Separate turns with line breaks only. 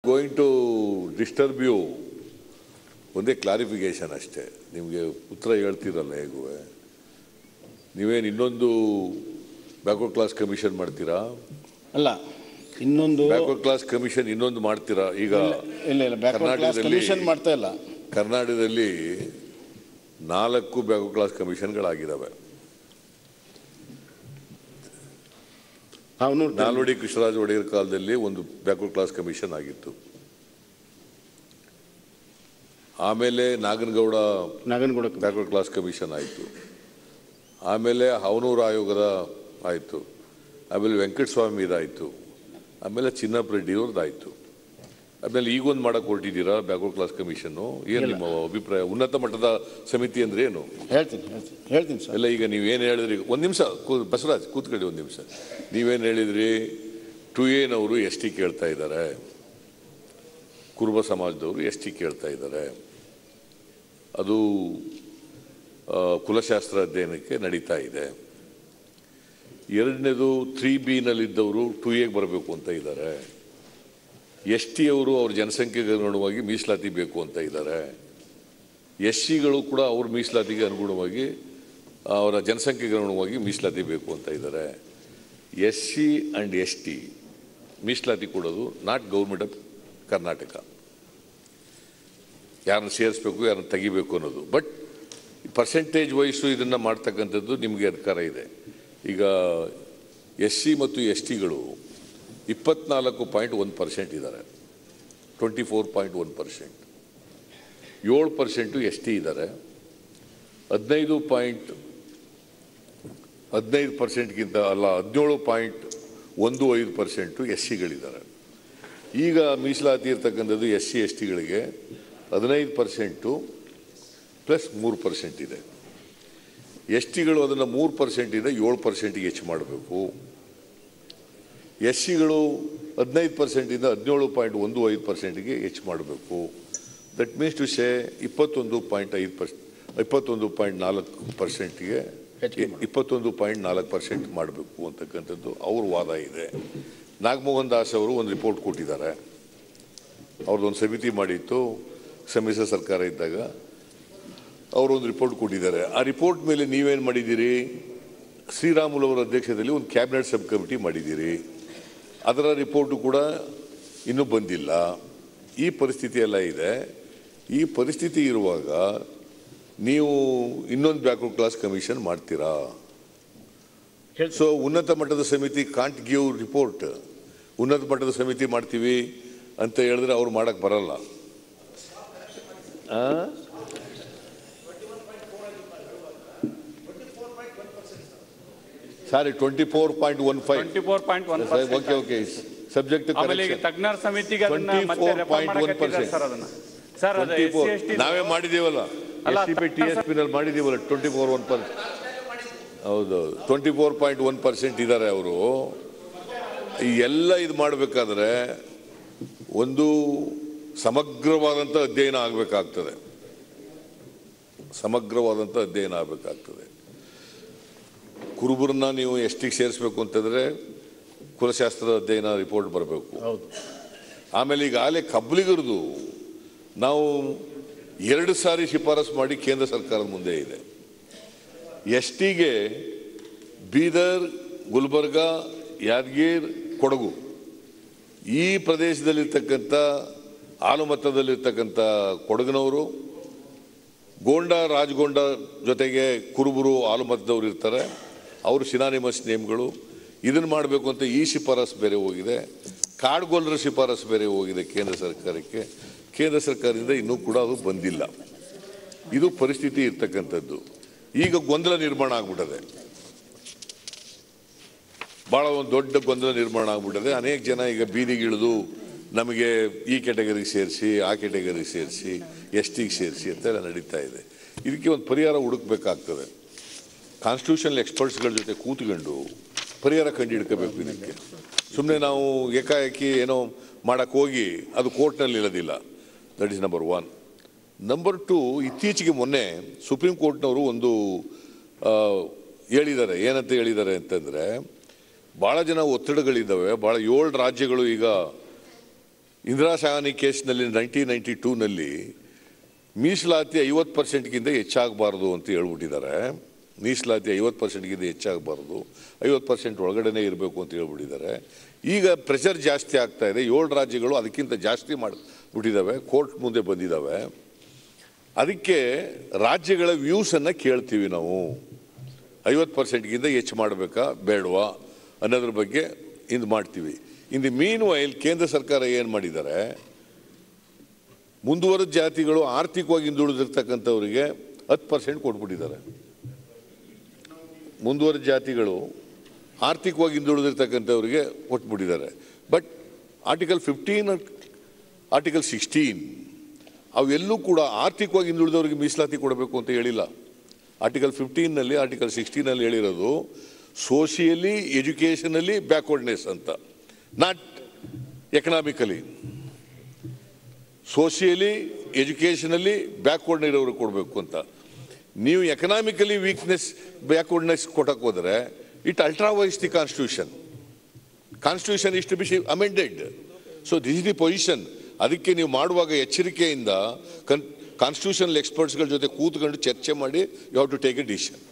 Going to disturb you ಒಂದೇ clarification ಅಷ್ಟೇ ನಿಮಗೆ ಉತ್ತರ ಹೇಳ್ತೀರಲ್ಲ ಹೇಗೂ ನೀವೇನು ಇನ್ನೊಂದು ಬ್ಯಾಕ್ವರ್ಡ್ ಕ್ಲಾಸ್ ಕಮಿಷನ್ ಮಾಡ್ತೀರಾ
ಅಲ್ಲ ಇನ್ನೊಂದು
ಬ್ಯಾಕ್ವರ್ಡ್ ಕ್ಲಾಸ್ ಕಮಿಷನ್ ಇನ್ನೊಂದು ಮಾಡ್ತೀರಾ ಈಗ
ಇಲ್ಲ ಇಲ್ಲ ಬ್ಯಾಕ್ವರ್ಡ್ ಕ್ಲಾಸ್
ಕರ್ನಾಟಕದಲ್ಲಿ-
ಕಮಿಷನ್ ಮಾಡ್ತಾ ಇಲ್ಲ
ಕರ್ನಾಟಕದಲ್ಲಿ ನಾಲ್ಕು ಬ್ಯಾಕ್ವರ್ಡ್ ಕ್ಲಾಸ್ ಕಮಿಷನ್ಗಳಾಗಿದ್ದಾವೆ
ಅವನು
ನಾಲ್ವಡಿ ಕೃಷ್ಣರಾಜ ಒಡೆಯರ್ ಕಾಲದಲ್ಲಿ ಒಂದು ಬ್ಯಾಕ್ವರ್ಡ್ ಕ್ಲಾಸ್ ಕಮಿಷನ್ ಆಗಿತ್ತು ಆಮೇಲೆ Naganagouda
Naganagouda
backward class commission ಆಯಿತು ಆಮೇಲೆ ಹವನೂರು ಆಯೋಗದ ಆಯಿತು ಆಮೇಲೆ ವೆಂಕಟಸ್ವಾಮಿ ಇದಾಯಿತು ಆಮೇಲೆ ಚಿನ್ನಪ್ಪ ರೆಡ್ಡಿ ಅವ್ರದ್ದಾಯಿತು ಆಮೇಲೆ ಈಗೊಂದು ಮಾಡಕ್ಕೆ ಹೊರಟಿದ್ದೀರಾ ಬ್ಯಾಕ್ವರ್ಡ್ ಕ್ಲಾಸ್ ಕಮಿಷನ್ನು ಏನು ನಿಮ್ಮ ಅಭಿಪ್ರಾಯ ಉನ್ನತ ಮಟ್ಟದ ಸಮಿತಿ ಅಂದ್ರೆ ಏನು
ಹೇಳ್ತೀನಿ ಹೇಳ್ತೀನಿ ಹೇಳ್ತೀನಿ ಸರ್
ಎಲ್ಲ ಈಗ ನೀವೇನು ಹೇಳಿದ್ರಿ ಒಂದು ನಿಮಿಷ ಬಸವರಾಜ್ ಕೂತ್ಕೊಳ್ಳಿ ಒಂದು ನಿಮಿಷ ನೀವೇನು ಹೇಳಿದ್ರಿ ಟು ಎನವರು ಎಸ್ ಟಿ ಕೇಳ್ತಾ ಇದ್ದಾರೆ ಕುರುಬ ಸಮಾಜದವರು ಎಸ್ ಟಿ ಕೇಳ್ತಾ ಇದ್ದಾರೆ ಅದು ಆ, ಕುಲಶಾಸ್ತ್ರ ಅಧ್ಯಯನಕ್ಕೆ ನಡೀತಾ ಇದೆ ಎರಡನೇದು ತ್ರೀ ಬಿನಲ್ಲಿದ್ದವರು ಟು ಎಗೆ ಬರಬೇಕು ಅಂತ ಇದ್ದಾರೆ ಎಸ್ ಟಿ ಅವರು ಅವ್ರ ಜನಸಂಖ್ಯೆಗೆ ಅನುಗುಣವಾಗಿ ಮೀಸಲಾತಿ ಬೇಕು ಅಂತ ಇದ್ದಾರೆ ಎಸ್ ಸಿಗಳು ಕೂಡ ಅವ್ರ ಮೀಸಲಾತಿಗೆ ಅನುಗುಣವಾಗಿ ಅವರ ಜನಸಂಖ್ಯೆಗೆ ಅನುಗುಣವಾಗಿ ಮೀಸಲಾತಿ ಬೇಕು ಅಂತ ಇದ್ದಾರೆ S C and S T ಮೀಸಲಾತಿ ಕೊಡೋದು ನಾಟ್ ಗೌರ್ಮೆಂಟ್ ಆಫ್ ಕರ್ನಾಟಕ ಯಾರನ್ನ ಸೇರಿಸ್ಬೇಕು ಯಾರನ್ನ ತೆಗಿಬೇಕು ಅನ್ನೋದು ಬಟ್ ಪರ್ಸೆಂಟೇಜ್ ವೈಸು ಇದನ್ನು ಮಾಡ್ತಕ್ಕಂಥದ್ದು ನಿಮಗೆ ಅಧಿಕಾರ ಇದೆ ಈಗ ಎಸ್ ಸಿ ಮತ್ತು ಎಸ್ ಟಿಗಳು ಇಪ್ಪತ್ನಾಲ್ಕು ಪಾಯಿಂಟ್ ಒಂದು ಪರ್ಸೆಂಟ್ ಇದ್ದಾರೆ twenty four point one percent ಏಳು ಪರ್ಸೆಂಟು ಎಸ್ ಟಿ ಇದ್ದಾರೆ ಹದಿನೈದು ಪಾಯಿಂಟ್ ಹದಿನೈದು ಪರ್ಸೆಂಟ್ಗಿಂತ ಅಲ್ಲ ಹದಿನೇಳು ಪಾಯಿಂಟ್ ಒಂದು ಐದು ಪರ್ಸೆಂಟು ಎಸ್ ಸಿಗಳಿದ್ದಾರೆ ಈಗ ಮೀಸಲಾತಿ ಇರ್ತಕ್ಕಂಥದ್ದು ಎಸ್ ಸಿ ಎಸ್ ಟಿಗಳಿಗೆ ಹದಿನೈದು ಪರ್ಸೆಂಟು ಪ್ಲಸ್ ಮೂರು ಪರ್ಸೆಂಟ್ ಇದೆ ಎಸ್ ಟಿಗಳು ಅದನ್ನು ಮೂರು ಪರ್ಸೆಂಟಿಂದ ಏಳು ಪರ್ಸೆಂಟಿಗೆ ಹೆಚ್ಚು ಮಾಡಬೇಕು ಎಸ್ ಸಿಗಳು ಹದಿನೈದು ಪರ್ಸೆಂಟಿಂದ ಹದಿನೇಳು ಪಾಯಿಂಟ್ ಒಂದು ಐದು ಪರ್ಸೆಂಟಿಗೆ ಹೆಚ್ಚು ಮಾಡಬೇಕು ದಟ್ ಮೀನ್ಸ್ ಟು ಸೇ ಇಪ್ಪತ್ತೊಂದು ಪಾಯಿಂಟ್ ಐದು ಪರ್ಸ್ ಇಪ್ಪತ್ತೊಂದು ಪಾಯಿಂಟ್ ನಾಲ್ಕು ಪರ್ಸೆಂಟ್ಗೆ
ಹೆಚ್ಚಿಗೆ
ಇಪ್ಪತ್ತೊಂದು ಪಾಯಿಂಟ್ ನಾಲ್ಕು ಪರ್ಸೆಂಟ್ ಮಾಡಬೇಕು ಅಂತಕ್ಕಂಥದ್ದು ಅವ್ರ ವಾದ ಇದೆ ನಾಗಮೋಹನ್ ದಾಸ್ ಅವರು ಒಂದು ರಿಪೋರ್ಟ್ ಕೊಟ್ಟಿದ್ದಾರೆ ಅವ್ರದ್ದೊಂದು ಸಮಿತಿ ಮಾಡಿತ್ತು ಸಮ್ಮಿಶ್ರ ಸರ್ಕಾರ ಇದ್ದಾಗ ಅವರೊಂದು ರಿಪೋರ್ಟ್ ಕೊಟ್ಟಿದ್ದಾರೆ ಆ ರಿಪೋರ್ಟ್ ಮೇಲೆ ನೀವೇನು ಮಾಡಿದ್ದೀರಿ ಶ್ರೀರಾಮುಲು ಅವರ ಅಧ್ಯಕ್ಷತೆಯಲ್ಲಿ ಒಂದು ಕ್ಯಾಬಿನೆಟ್ ಸಬ್ ಕಮಿಟಿ ಮಾಡಿದ್ದೀರಿ ಅದರ ರಿಪೋರ್ಟು ಕೂಡ ಇನ್ನೂ ಬಂದಿಲ್ಲ ಈ ಪರಿಸ್ಥಿತಿ ಎಲ್ಲ ಇದೆ ಈ ಪರಿಸ್ಥಿತಿ ಇರುವಾಗ ನೀವು ಇನ್ನೊಂದು ಬ್ಯಾಕ್ವರ್ಡ್ ಕ್ಲಾಸ್ ಕಮಿಷನ್ ಮಾಡ್ತೀರಾ ಸೊ ಉನ್ನತ ಮಟ್ಟದ ಸಮಿತಿ ಕಾಂಟ್ ಗಿವ್ ರಿಪೋರ್ಟ್ ಉನ್ನತ ಮಟ್ಟದ ಸಮಿತಿ ಮಾಡ್ತೀವಿ ಅಂತ ಹೇಳಿದ್ರೆ ಅವ್ರು ಮಾಡಕ್ ಬರಲ್ಲ ಆ? Sorry twenty four point one five
twenty four point one
okay okay subject
ಆಮೇಲೆ ಈಗ ತಜ್ಞರ ಸಮಿತಿಗೆ ಅದನ್ನ ಮತ್ತೆ
24.1%
ರೆಫರ್ ಮಾಡಕತ್ತಿದ್ದಾರೆ ಸರ್ ಅದನ್ನ ಸರ್ ಅದು ಎಸ್ ಸಿ ಎಸ್ ಟಿ
ನಾವೇ ಮಾಡಿದ್ದೀವಲ್ಲ
ಅಲ್ಲ,
S C P T S P ನಲ್ಲಿ ಮಾಡಿದ್ದೀವಲ್ಲ ಟ್ವೆಂಟಿ ಫೋರ್ ಒನ್ ಪರ್ಸೆಂಟ್ ಹೌದು twenty four point one percent ಇದ್ದಾರೆ ಅವರು ಈ ಎಲ್ಲ ಇದು ಮಾಡಬೇಕಾದ್ರೆ ಒಂದು ಸಮಗ್ರವಾದಂಥ ಅಧ್ಯಯನ ಆಗಬೇಕಾಗ್ತದೆ ಸಮಗ್ರವಾದಂಥ ಅಧ್ಯಯನ ಆಗಬೇಕಾಗ್ತದೆ ಕುರುಬರನ್ನ ನೀವು ಎಷ್ಟಿಗೆ ಸೇರಿಸ್ಬೇಕು ಅಂತಂದ್ರೆ ಕುಲಶಾಸ್ತ್ರದ ಅಧ್ಯಯನ ರಿಪೋರ್ಟ್ ಬರಬೇಕು
ಹೌದು
ಆಮೇಲೆ ಈಗ ಆಲೆ ಕಬ್ಲಿಗರದು ನಾವು ಎರಡು ಸಾರಿ ಶಿಫಾರಸು ಮಾಡಿ ಕೇಂದ್ರ ಸರ್ಕಾರದ ಮುಂದೆ ಇದೆ ಎಸ್ ಟಿಗೆ ಬೀದರ್ ಗುಲ್ಬರ್ಗ ಯಾದಗಿರ್ ಕೊಡಗು ಈ ಪ್ರದೇಶದಲ್ಲಿರ್ತಕ್ಕಂಥ ಆಲುಮತ್ತದಲ್ಲಿರ್ತಕ್ಕಂಥ ಕೊಡಗಿನವರು ಗೋಂಡ ರಾಜಗೊಂಡ ಜೊತೆಗೆ ಕುರುಬರು ಆಲುಮತ್ತದವ್ರು ಇರ್ತಾರೆ ಅವರು ಸಿನಾನಿಮಸ್ ನೇಮ್ಗಳು ಇದನ್ನು ಮಾಡಬೇಕು ಅಂತ ಈ ಶಿಫಾರಸು ಬೇರೆ ಹೋಗಿದೆ ಕಾಡ್ಗೊಲ್ಲರ ಶಿಫಾರಸು ಬೇರೆ ಹೋಗಿದೆ ಕೇಂದ್ರ ಸರ್ಕಾರಕ್ಕೆ ಕೇಂದ್ರ ಸರ್ಕಾರದಿಂದ ಇನ್ನೂ ಕೂಡ ಅದು ಬಂದಿಲ್ಲ ಇದು ಪರಿಸ್ಥಿತಿ ಇರ್ತಕ್ಕಂಥದ್ದು ಈಗ ಗೊಂದಲ ನಿರ್ಮಾಣ ಆಗ್ಬಿಟ್ಟದೆ ಭಾಳ ಒಂದು ದೊಡ್ಡ ಗೊಂದಲ ನಿರ್ಮಾಣ ಆಗ್ಬಿಟ್ಟದೆ ಅನೇಕ ಜನ ಈಗ ಬೀದಿಗಿಳಿದು ನಮಗೆ ಈ ಕೆಟಗರಿಗೆ ಸೇರಿಸಿ ಆ ಕೆಟಗರಿಗೆ ಸೇರಿಸಿ ಎಸ್ ಟಿಗೆ ಸೇರಿಸಿ ಅಂತೆಲ್ಲ ನಡೀತಾ ಇದೆ ಇದಕ್ಕೆ ಒಂದು ಪರಿಹಾರ ಹುಡುಕ್ಬೇಕಾಗ್ತದೆ ಕಾನ್ಸ್ಟಿಟ್ಯೂಷನಲ್ ಎಕ್ಸ್ಪರ್ಟ್ಸ್ಗಳ ಜೊತೆ ಕೂತ್ಕೊಂಡು ಪರಿಹಾರ ಕಂಡು ಹಿಡ್ಕೋಬೇಕು ಇದಕ್ಕೆ ಸುಮ್ಮನೆ ನಾವು ಏಕಾಏಕಿ ಏನೋ ಮಾಡಕ್ಕೆ ಹೋಗಿ ಅದು ಕೋರ್ಟ್ನಲ್ಲಿ ಇರೋದಿಲ್ಲ that is number one number two ಇತ್ತೀಚೆಗೆ ಮೊನ್ನೆ ಸುಪ್ರೀಂ ಕೋರ್ಟ್ನವರು ಒಂದು ಆ, ಹೇಳಿದ್ದಾರೆ ಏನಂತ ಹೇಳಿದ್ದಾರೆ ಅಂತಂದರೆ ಭಾಳ ಜನ ಒತ್ತಡಗಳಿದ್ದಾವೆ ಭಾಳ ಏಳು ರಾಜ್ಯಗಳು ಈಗ ಇಂದಿರಾ ಸಹಾನಿ ಕೇಸ್ನಲ್ಲಿ ನೈನ್ಟೀನ್ ನೈಂಟಿ ಟೂನಲ್ಲಿ ಮೀಸಲಾತಿ ಐವತ್ತು ಪರ್ಸೆಂಟ್ಗಿಂತ ಹೆಚ್ಚಾಗಬಾರ್ದು ಅಂತ ಹೇಳ್ಬಿಟ್ಟಿದ್ದಾರೆ ಮೀಸಲಾತಿ ಐವತ್ತು ಪರ್ಸೆಂಟ್ಗಿಂತ ಹೆಚ್ಚಾಗಬಾರ್ದು ಐವತ್ತು ಪರ್ಸೆಂಟ್ ಒಳಗಡೆನೇ ಇರಬೇಕು ಅಂತ ಹೇಳ್ಬಿಟ್ಟಿದ್ದಾರೆ ಈಗ ಪ್ರೆಷರ್ ಜಾಸ್ತಿ ಆಗ್ತಾ ಇದೆ ಏಳು ರಾಜ್ಯಗಳು ಅದಕ್ಕಿಂತ ಜಾಸ್ತಿ ಮಾಡಿಬಿಟ್ಟಿದ್ದಾವೆ ಕೋರ್ಟ್ ಮುಂದೆ ಬಂದಿದ್ದಾವೆ ಅದಕ್ಕೆ ರಾಜ್ಯಗಳ ವ್ಯೂಸನ್ನು ಕೇಳ್ತೀವಿ ನಾವು ಐವತ್ತು ಪರ್ಸೆಂಟ್ಗಿಂತ ಹೆಚ್ಚು ಮಾಡಬೇಕಾ ಬೇಡವಾ ಅನ್ನೋದ್ರ ಬಗ್ಗೆ ಇದು ಮಾಡ್ತೀವಿ ಇನ್ ದಿ ಮೀನ್ ವೈಲ್ ಕೇಂದ್ರ ಸರ್ಕಾರ ಏನು ಮಾಡಿದ್ದಾರೆ ಮುಂದುವರೆದ ಜಾತಿಗಳು ಆರ್ಥಿಕವಾಗಿ ಹಿಂದುಳಿದಿರ್ತಕ್ಕಂಥವ್ರಿಗೆ ಹತ್ತು ಪರ್ಸೆಂಟ್ ಕೊಟ್ಬಿಟ್ಟಿದ್ದಾರೆ ಮುಂದುವರೆದ ಜಾತಿಗಳು ಆರ್ಥಿಕವಾಗಿ ಹಿಂದುಳಿದಿರ್ತಕ್ಕಂಥವ್ರಿಗೆ ಕೊಟ್ಬಿಟ್ಟಿದ್ದಾರೆ but article fifteen article sixteen ಅವೆಲ್ಲೂ ಕೂಡ ಆರ್ಥಿಕವಾಗಿ ಹಿಂದುಳಿದವರಿಗೆ ಮೀಸಲಾತಿ ಕೊಡಬೇಕು ಅಂತ ಹೇಳಿಲ್ಲ ಆರ್ಟಿಕಲ್ ಫಿಫ್ಟೀನ್ನಲ್ಲಿ ಆರ್ಟಿಕಲ್ ಸಿಕ್ಸ್ಟೀನಲ್ಲಿ ಹೇಳಿರೋದು ಸೋಷಿಯಲಿ ಎಜುಕೇಷನಲ್ಲಿ ಬ್ಯಾಕ್ವರ್ಡ್ನೆಸ್ ಅಂತ not economically socially educationally backward ಇರೋರು ಕೊಡಬೇಕು ಅಂತ ನೀವು ಎಕನಾಮಿಕಲಿ ವೀಕ್ನೆಸ್ ಬ್ಯಾಕ್ವರ್ಡ್ನೆಸ್ ಕೊಟ್ಟಕ್ಕೆ ಹೋದರೆ it ultra vires the constitution constitution is to be amended so this is the position ಅದಕ್ಕೆ ನೀವು ಮಾಡುವಾಗ ಎಚ್ಚರಿಕೆಯಿಂದ ಕನ್ ಕಾನ್ಸ್ಟಿಟ್ಯೂಷನಲ್ ಎಕ್ಸ್ಪರ್ಟ್ಸ್ಗಳ ಜೊತೆ ಕೂತ್ಕೊಂಡು ಚರ್ಚೆ ಮಾಡಿ you have to take a decision